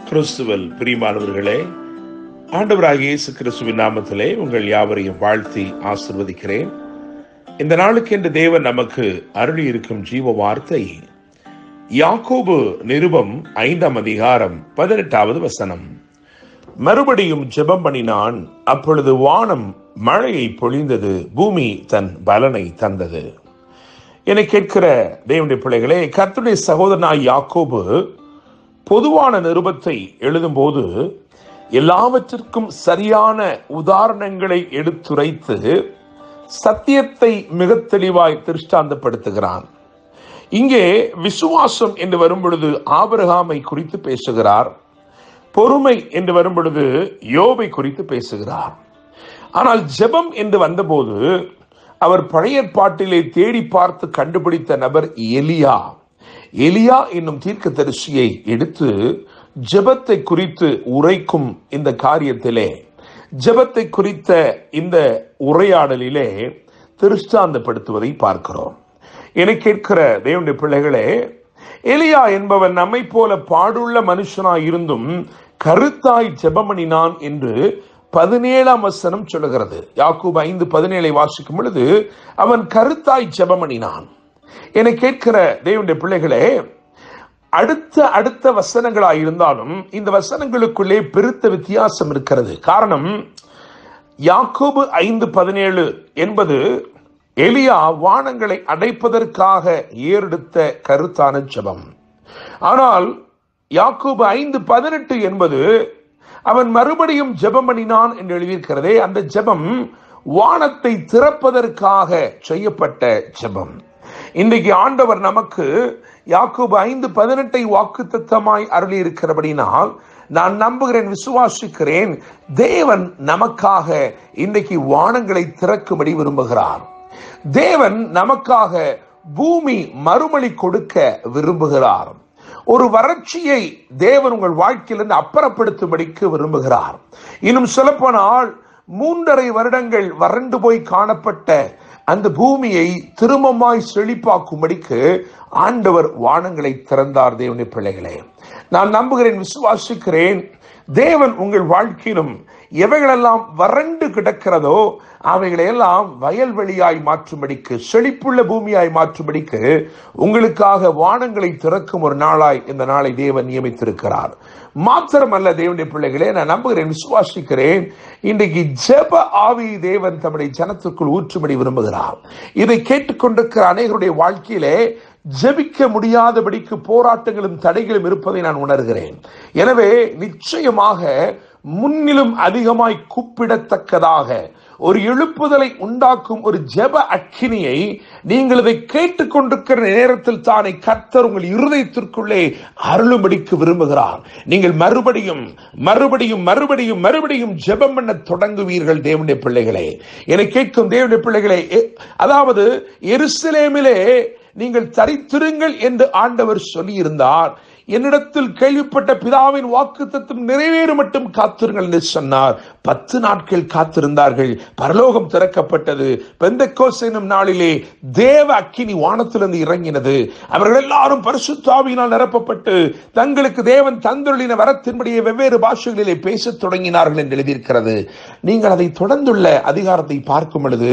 கிறிஸ்துவல் பிரியமானவர்களே ஆண்டவராகிய இயேசு கிறிஸ்துவின் நாமத்திலே உங்கள் யாவரையும் வாழ்த்தி ஆசிர்வதிக்கிறேன் இந்த நாளுக்கு என்று தேவன் நமக்கு அருளி இருக்கும் ஜீவ வார்த்தை யாக்கோபு நிருபம் ஐந்தாம் அதிகாரம் பதினெட்டாவது வசனம் மறுபடியும் ஜெபம் பண்ணினான் அப்பொழுது வானம் மழையை பொழிந்தது பூமி தன் பலனை தந்தது என கேட்கிற தேவனுடைய பிள்ளைகளே கர்த்தருடைய சகோதரனாய் யாக்கோபு பொதுவான நிருபத்தை எழுதும்போது எல்லாவற்றிற்கும் சரியான உதாரணங்களை எடுத்துரைத்து சத்தியத்தை மிக தெளிவாய் திருஷ்டாந்தப்படுத்துகிறான் இங்கே விசுவாசம் என்று வரும் பொழுது ஆபிரகாமை குறித்து பேசுகிறார் பொறுமை என்று வரும் பொழுது யோபை குறித்து பேசுகிறார் ஆனால் ஜெபம் என்று வந்தபோது அவர் பழைய பாட்டிலே தேடி பார்த்து கண்டுபிடித்த நபர் எலியா எலியா என்னும் தீர்க்க தரிசியை எடுத்து ஜெபத்தை குறித்து உரைக்கும் இந்த காரியத்திலே ஜெபத்தை குறித்த இந்த உரையாடலிலே திருஷ்டாந்தப்படுத்துவதை பார்க்கிறோம் என கேட்கிற தேவனுடைய பிள்ளைகளே எலியா என்பவன் நம்மை போல பாடுள்ள மனுஷனாய் இருந்தும் கருத்தாய் ஜெபமணினான் என்று பதினேழாம் வசனம் சொல்லுகிறது யாக்கூப் ஐந்து பதினேழை வாசிக்கும் பொழுது அவன் கருத்தாய் ஜெபமணினான் என கேட்கிற தேவனுடைய பிள்ளைகளே அடுத்த அடுத்த வசனங்களாய் இருந்தாலும் இந்த வசனங்களுக்குள்ளே பெருத்த வித்தியாசம் இருக்கிறது காரணம் யாக்கோபு ஐந்து பதினேழு என்பது எலியா வானங்களை அடைப்பதற்காக ஏறெடுத்த கருத்தான ஜெபம் ஆனால் யாக்கோபு ஐந்து பதினெட்டு என்பது அவன் மறுபடியும் ஜெபம் பண்ணினான் என்று எழுதியிருக்கிறதே அந்த ஜெபம் வானத்தை திறப்பதற்காக செய்யப்பட்ட ஜெபம் இன்றைக்கு ஆண்டவர் நமக்கு யாக்கோபு ஐந்து பதினெட்டை வாக்கு தத்தமாய் அருளி இருக்கிறபடினால் நான் நம்புகிறேன் விசுவாசிக்கிறேன் தேவன் நமக்காக இன்றைக்கு வானங்களை திறக்கும்படி விரும்புகிறார் தேவன் நமக்காக பூமி மறுமொழி கொடுக்க விரும்புகிறார் ஒரு வறட்சியை தேவன் உங்கள் வாழ்க்கையிலிருந்து அப்புறப்படுத்தும்படிக்கு விரும்புகிறார் இன்னும் சொல்லப்போனால் மூன்றரை வருடங்கள் வறண்டு போய் காணப்பட்ட அந்த பூமியை திரும்பமாய் செழிப்பாக்கும்படிக்கு ஆண்டவர் வானங்களை திறந்தார் தேவனுடைய பிள்ளைகளே நான் நம்புகிறேன் விசுவாசிக்கிறேன் தேவன் உங்கள் வாழ்க்கையிலும் எவைகளெல்லாம் வறண்டு கிடக்கிறதோ அவைகளையெல்லாம் வயல்வெளியாய் மாற்றும்படிக்கு செழிப்புள்ள பூமியாய் மாற்றும்படிக்கு உங்களுக்காக வானங்களை திறக்கும் ஒரு நாளாய் இந்த நாளை தேவன் நியமித்திருக்கிறார் மாத்திரமல்ல தேவனுடைய பிள்ளைகளே நான் நம்புகிறேன் விசுவாசிக்கிறேன் இன்றைக்கு ஜெப ஆவி தேவன் தம்முடைய ஜனத்திற்குள் ஊற்றும்படி விரும்புகிறார் இதை கேட்டுக்கொண்டிருக்கிற அனைவருடைய வாழ்க்கையிலே ஜெபிக்க முடியாதபடிக்கு போராட்டங்களும் தடைகளும் இருப்பதை நான் உணர்கிறேன் எனவே நிச்சயமாக முன்னிலும் அதிகமாய் கூப்பிடத்தக்கதாக ஒரு எழுப்புதலை உண்டாக்கும் ஒரு ஜெப அக்கினியை நீங்கள் இதை கேட்டுக்கொண்டிருக்கிற நேரத்தில் தானே கர்த்தர் உங்கள் இருதயத்திற்குள்ளே அருளும்படிக்கு விரும்புகிறார் நீங்கள் மறுபடியும் மறுபடியும் மறுபடியும் மறுபடியும் ஜெபம் பண்ண தொடங்குவீர்கள் தேவனுடைய பிள்ளைகளே என கேட்கும் தேவனுடைய பிள்ளைகளே அதாவது எருசலேமிலே நீங்கள் தரித்திருங்கள் என்று ஆண்டவர் சொல்லியிருந்தார் என்னிடத்தில் கேள்விப்பட்ட பிதாவின் வாக்கு தத்துவம் நிறைவேறு மட்டும் காத்திருங்கள் என்று சொன்னார் பத்து நாட்கள் காத்திருந்தார்கள் பரலோகம் திறக்கப்பட்டது பெந்தக்கோஸ் என்னும் நாளிலே தேவ அக்கினி வானத்திலிருந்து இறங்கினது அவர்கள் எல்லாரும் பரிசுத்தாவியினால் நிரப்பப்பட்டு தங்களுக்கு தேவன் தந்தொழின வரத்தின்படியே வெவ்வேறு பாஷைகளிலே பேசத் தொடங்கினார்கள் என்று எழுதியிருக்கிறது நீங்கள் அதை தொடர்ந்துள்ள அதிகாரத்தை பார்க்கும் பொழுது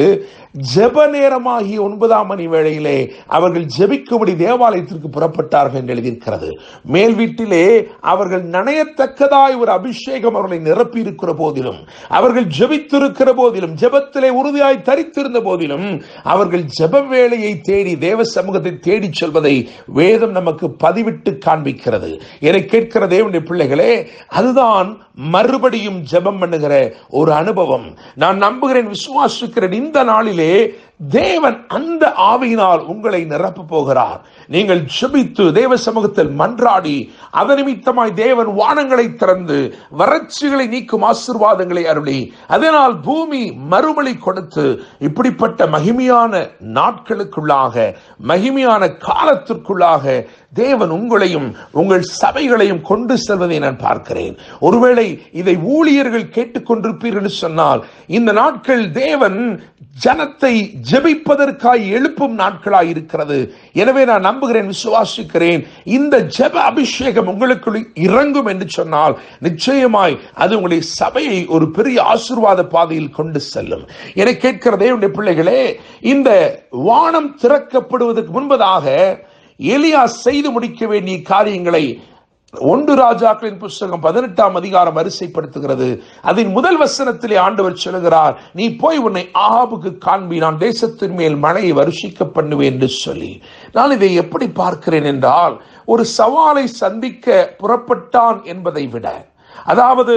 ஜெப நேரமாகிய ஒன்பதாம் மணி வேளையிலே அவர்கள் ஜெபிக்கும்படி தேவாலயத்திற்கு புறப்பட்டார்கள் என்று எழுதியிருக்கிறது மேல் வீட்டிலே அவர்கள் நனையத்தக்கதாய் ஒரு அபிஷேகம் அவர்களை நிரப்பி இருக்கிற போதிலும் அவர்கள் ஜெபித்திருக்கிற போதிலும் ஜெபத்திலே உறுதியாய் தரித்திருந்த போதிலும் அவர்கள் ஜெப வேலையை தேடி தேவ சமூகத்தை தேடி செல்வதை வேதம் நமக்கு பதிவிட்டு காண்பிக்கிறது என கேட்கிற தேவனுடைய பிள்ளைகளே அதுதான் மறுபடியும் ஜெபம் பண்ணுகிற ஒரு அனுபவம் நான் நம்புகிறேன் விசுவாசிக்கிறேன் இந்த நாளிலே தேவன் அந்த ஆவியினால் உங்களை நிரப்ப போகிறார் நீங்கள் ஜெபித்து தேவ சமூகத்தில் மன்றாடி அதன் நிமித்தமாய் தேவன் வானங்களை திறந்து வறட்சிகளை நீக்கும் ஆசிர்வாதங்களை அருளி அதனால் பூமி மறுமொழி கொடுத்து இப்படிப்பட்ட மகிமையான நாட்களுக்குள்ளாக மகிமையான காலத்திற்குள்ளாக தேவன் உங்களையும் உங்கள் சபைகளையும் கொண்டு செல்வதை நான் பார்க்கிறேன் ஒருவேளை இதை ஊழியர்கள் கேட்டுக்கொண்டிருப்பீர்கள் என்று சொன்னால் இந்த நாட்கள் தேவன் ஜனத்தை ஜெபிப்பதற்காய் எழுப்பும் நாட்களாய் இருக்கிறது எனவே நான் நம்புகிறேன் விசுவாசிக்கிறேன் இந்த ஜெப அபிஷேகம் உங்களுக்குள் இறங்கும் என்று சொன்னால் நிச்சயமாய் அது உங்களை சபையை ஒரு பெரிய ஆசீர்வாத பாதையில் கொண்டு செல்லும் என கேட்கிற தேவனுடைய பிள்ளைகளே இந்த வானம் திறக்கப்படுவதற்கு முன்பதாக எலியா செய்து முடிக்க வேண்டிய காரியங்களை ஒன்று ராஜாக்களின் புஸ்தகம் பதினெட்டாம் அதிகாரம் வரிசைப்படுத்துகிறது அதன் முதல் வசனத்திலே ஆண்டவர் சொல்லுகிறார் நீ போய் உன்னை ஆபுக்கு காண்பி நான் தேசத்தின் மேல் மழையை வருஷிக்க பண்ணுவேன் என்று சொல்லி நான் இதை எப்படி பார்க்கிறேன் என்றால் ஒரு சவாலை சந்திக்க புறப்பட்டான் என்பதை விட அதாவது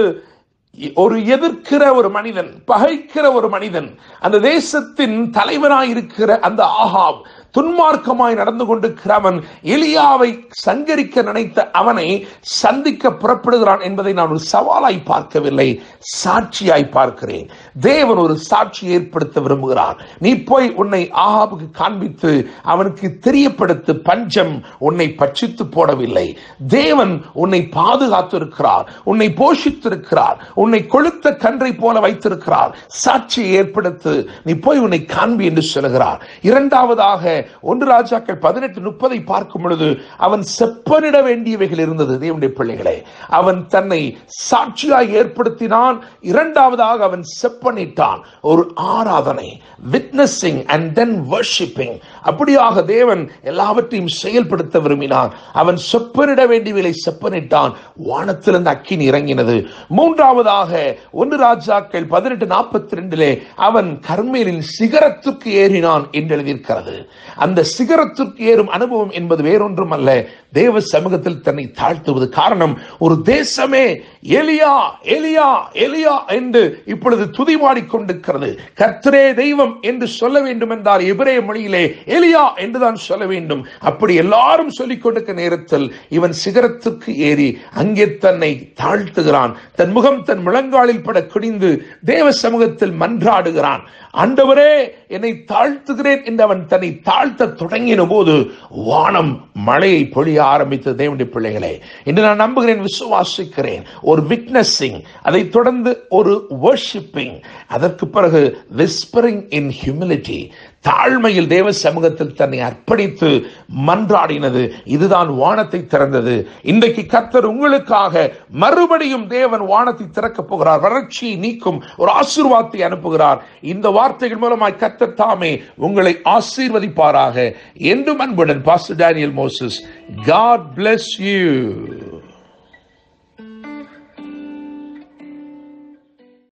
ஒரு எதிர்க்கிற ஒரு மனிதன் பகைக்கிற ஒரு மனிதன் அந்த தேசத்தின் தலைவனாய் இருக்கிற அந்த ஆகாப் துன்மார்க்கமாய் நடந்து கொண்டிருக்கிற அவன் எலியாவை சங்கரிக்க நினைத்த அவனை சந்திக்க புறப்படுகிறான் என்பதை நான் ஒரு சவாலாய் பார்க்கவில்லை சாட்சியாய் பார்க்கிறேன் தேவன் ஒரு சாட்சி ஏற்படுத்த விரும்புகிறார் நீ போய் உன்னை ஆகாபுக்கு காண்பித்து அவனுக்கு தெரியப்படுத்து பஞ்சம் உன்னை பட்சித்து போடவில்லை தேவன் உன்னை பாதுகாத்திருக்கிறார் உன்னை போஷித்திருக்கிறார் உன்னை கொளுத்த கன்றை போல வைத்திருக்கிறார் சாட்சியை ஏற்படுத்து நீ போய் உன்னை காண்பி என்று சொல்கிறார் இரண்டாவதாக ஒன்று ராஜாக்கள் பதினெட்டு முப்பதை பார்க்கும் பொழுது அவன் செப்பனிட வேண்டியவைகள் இருந்தது தேவனுடைய பிள்ளைகளே அவன் தன்னை சாட்சியாய் ஏற்படுத்தினான் இரண்டாவதாக அவன் செப்பனிட்டான் ஒரு ஆராதனை விட்னஸிங் அண்ட் தென் வர்ஷிப்பிங் அப்படியாக தேவன் எல்லாவற்றையும் செயல்படுத்த விரும்பினான் அவன் செப்பனிட வேண்டியவைகளை செப்பனிட்டான் வானத்திலிருந்து அக்கினி இறங்கினது மூன்றாவதாக ஒன்று ராஜாக்கள் பதினெட்டு நாற்பத்தி ரெண்டிலே அவன் கர்மேலின் சிகரத்துக்கு ஏறினான் என்று எழுதியிருக்கிறது அந்த சிகரத்திற்கு ஏறும் அனுபவம் என்பது வேறொன்றும் அல்ல தேவ சமூகத்தில் தன்னை தாழ்த்துவது காரணம் ஒரு தேசமே எலியா எலியா எலியா என்று இப்பொழுது துதிமாடி கொண்டிருக்கிறது கர்த்தரே தெய்வம் என்று சொல்ல வேண்டும் என்றால் எபிரே மொழியிலே எலியா என்றுதான் சொல்ல வேண்டும் அப்படி எல்லாரும் சொல்லிக் கொண்டிருக்க நேரத்தில் இவன் சிகரத்துக்கு ஏறி அங்கே தன்னை தாழ்த்துகிறான் தன் முகம் தன் முழங்காலில் பட குனிந்து தேவ சமூகத்தில் மன்றாடுகிறான் ஆண்டவரே என்னை தாழ்த்துகிறேன் என்று அவன் தன்னை தாழ்த்த தொடங்கின போது வானம் மழையை பொழிய ஆரம்பித்த தேவனுடைய பிள்ளைகளே என்று நான் நம்புகிறேன் விசுவாசிக்கிறேன் ஒரு விட்னஸிங் அதை தொடர்ந்து ஒரு வர்ஷிப்பிங் அதற்கு பிறகு விஸ்பரிங் இன் ஹியூமிலிட்டி தாழ்மையில் தேவ சமூகத்தில் தன்னை அர்ப்பணித்து மன்றாடினது இதுதான் வானத்தை திறந்தது இன்றைக்கு கர்த்தர் உங்களுக்காக மறுபடியும் தேவன் வானத்தை திறக்கப் போகிறார் வறட்சியை நீக்கும் ஒரு ஆசீர்வாதத்தை அனுப்புகிறார் இந்த வார்த்தைகள் மூலமாய் கர்த்தர் தாமே உங்களை ஆசீர்வதிப்பாராக என்றும் அன்புடன் pastor Daniel Moses God bless you